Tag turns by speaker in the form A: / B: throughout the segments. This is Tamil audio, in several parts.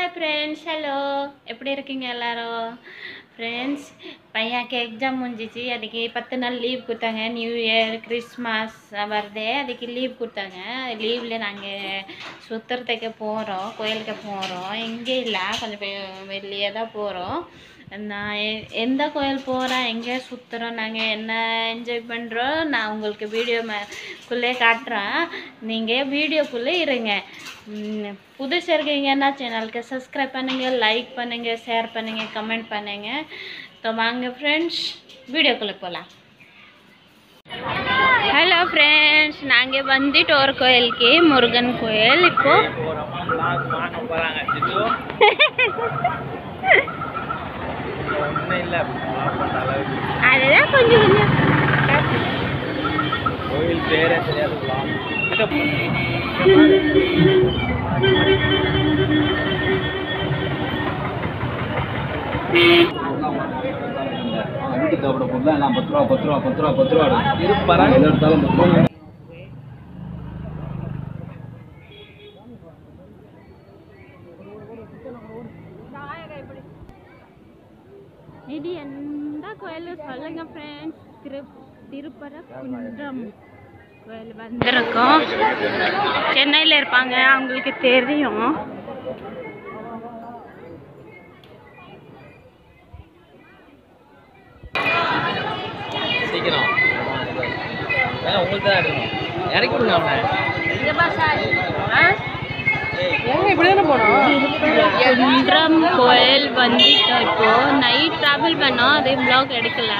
A: ஹாய் ஃப்ரெண்ட்ஸ் ஹலோ எப்படி இருக்கீங்க எல்லாரும் ஃப்ரெண்ட்ஸ் பையனுக்கு எக்ஸாம் முடிஞ்சிச்சு அதுக்கு பத்து நாள் லீவ் கொடுத்தாங்க நியூ இயர் கிறிஸ்மஸ் வருது அதுக்கு லீவ் கொடுத்தாங்க லீவில் நாங்கள் சுற்றுறதுக்கு போகிறோம் கோயிலுக்கு போகிறோம் எங்கே இல்லை கொஞ்சம் பெ- வெளியே தான் போகிறோம் நான் எ- எந்த கோயில் போகிறோம் எங்கே சுற்றுறோம் நாங்கள் என்ன என்ஜாய் பண்ணுறோம் நான் உங்களுக்கு வீடியோ குள்ளே காட்டுறேன் நீங்கள் வீடியோக்குள்ளே இருங்க ம், புதுசா இருக்கீங்கன்னா சேனலுக்கு சப்ஸ்கிரைப் பண்ணுங்கள் லைக் பண்ணுங்கள் ஷேர் பண்ணுங்கள் கமெண்ட் பண்ணுங்கள் ஸோ வாங்க ஃப்ரெண்ட்ஸ் வீடியோக்குள்ளே போகலாம் ஹலோ ஃப்ரெண்ட்ஸ் நாங்கள் வந்துட்டு ஒரு கோயிலுக்கு முருகன் கோயில் இப்போ அதுதான் கொஞ்சம் கொஞ்சம் காட்டு.
B: கோயில் பேரே தெரியாது வீட்டுக்கு சாப்பிட பொருள் எல்லாம் பத்து ரூபா பத்து ரூபா பத்து ரூபா பத்து ரூபா இருப்பாங்க எது எடுத்தாலும் பத்து ரூபா
A: இது எந்த கோயில் சொல்லுங்க ஃப்ரெண்ட்ஸ் திரு திருப்பரங்குன்றம் கோயில் வந்திருக்கோம் சென்னையில் இருப்பாங்க அவங்களுக்கு தெரியும்
B: சீக்கிரம் ஏங்க உங்களுக்கு தான் எடுக்கணும் இறக்கி விடுங்க அவனை
A: திருப்பரங்குன்றம் கோயில் வந்துட்டோம் இப்போ நைட் ட்ராவல் பண்ணோம் அதே ப்ளாக் எடுக்கல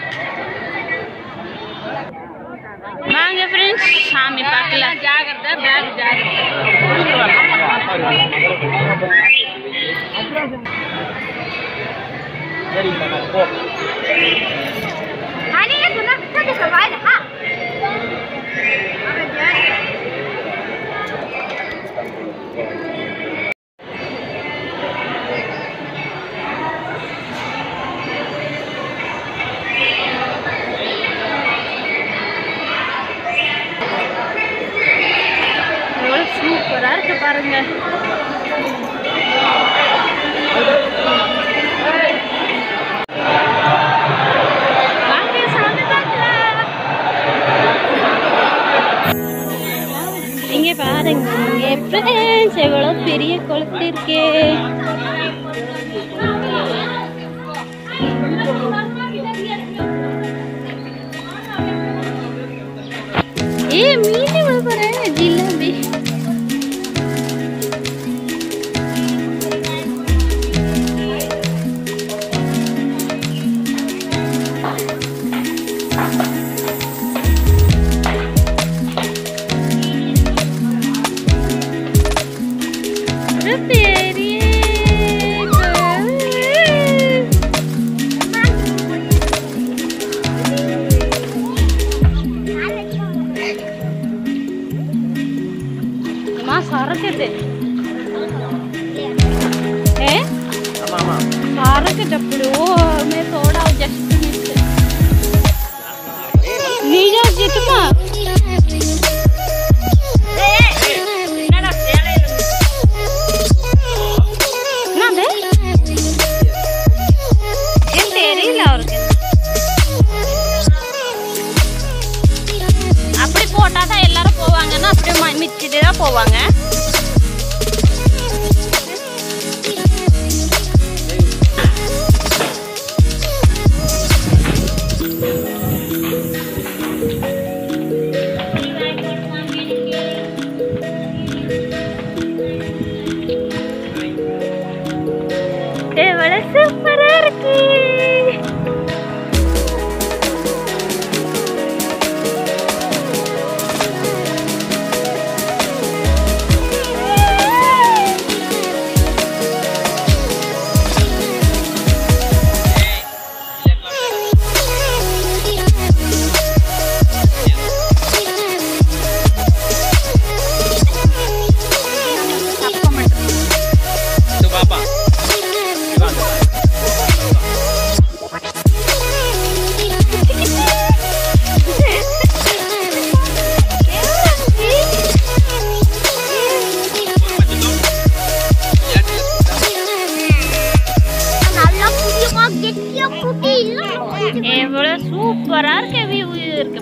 A: வாங்க ஃப்ரெண்ட்ஸ் சாமி பார்க்கலாம் ஜாகிரதை பேக் ஜாகிரதை
B: சரிங்க போ
A: எவ்வளோ சூப்பராக இருக்கு பாருங்க வாங்க சாமி பார்க்கலாம் இங்க பாருங்க இங்க ஃப்ரெண்ட்ஸ் எவ்வளோ பெரிய குளத்து இருக்கே ஏ மீன் விழ போறேன் ஜிலேபி ஒரு பெரிய அம்மா சரக்குது ఏ సరకుటప్పుడు మే తోడా జస్ట్ మిస్ నీజా జితుమా என்னது ஏன் தெரியல அவருக்கு அப்படி போட்டாதான் எல்லாரும் போவாங்கன்னா அப்படியே ம- மிச்சிட்டு தான் போவாங்க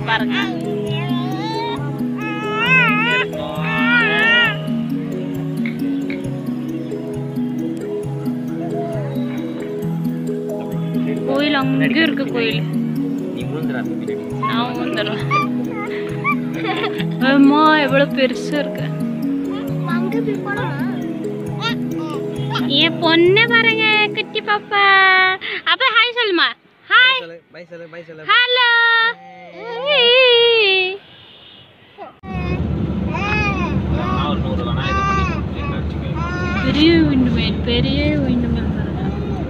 A: பாருங்க கோயில் அங்கே இருக்கு கோயில்
B: நீ விழுந்துடாத பின்னாடி
A: நான் வந்துடுறேன் அம்மா எவ்வளவு பெருசா இருக்கு என் பொண்ணு பாருங்க குட்டி பாப்பா அப்ப ஹாய் சொல்லுமா ஹாய்
B: பை சொல்லு பை சொல்லு
A: ஹலோ
B: நான் ஒரு நூறு வேணா இது பண்ணி கொடுத்தேன்னு வச்சுக்கோங்க
A: பெரிய விண்டுமேல் பெரிய விண்டுமேல் பாருங்க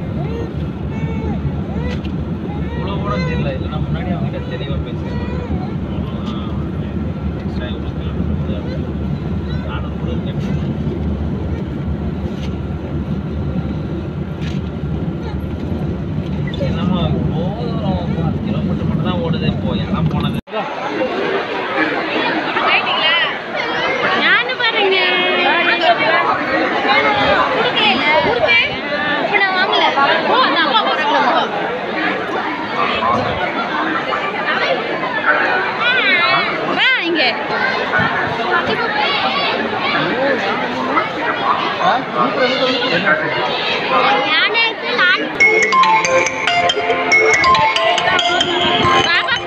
B: இவ்வளோ கூட தெரியல இல்லைன்னா முன்னாடி அவங்க தெளிவாக பேசியிருப்பாங்க எக்ஸ்ட்ரா இவ்வளோ கிலோமீட்டர் நானும் கூட இருக்கேன் என்னம்மா இவ்வளோ தூரம் பத்து கிலோமீட்டர் மட்டும் தான் ஓடுது இப்போ எல்லாம் போனது
A: ஞானு பாருங்க வா இங்க பாப்பா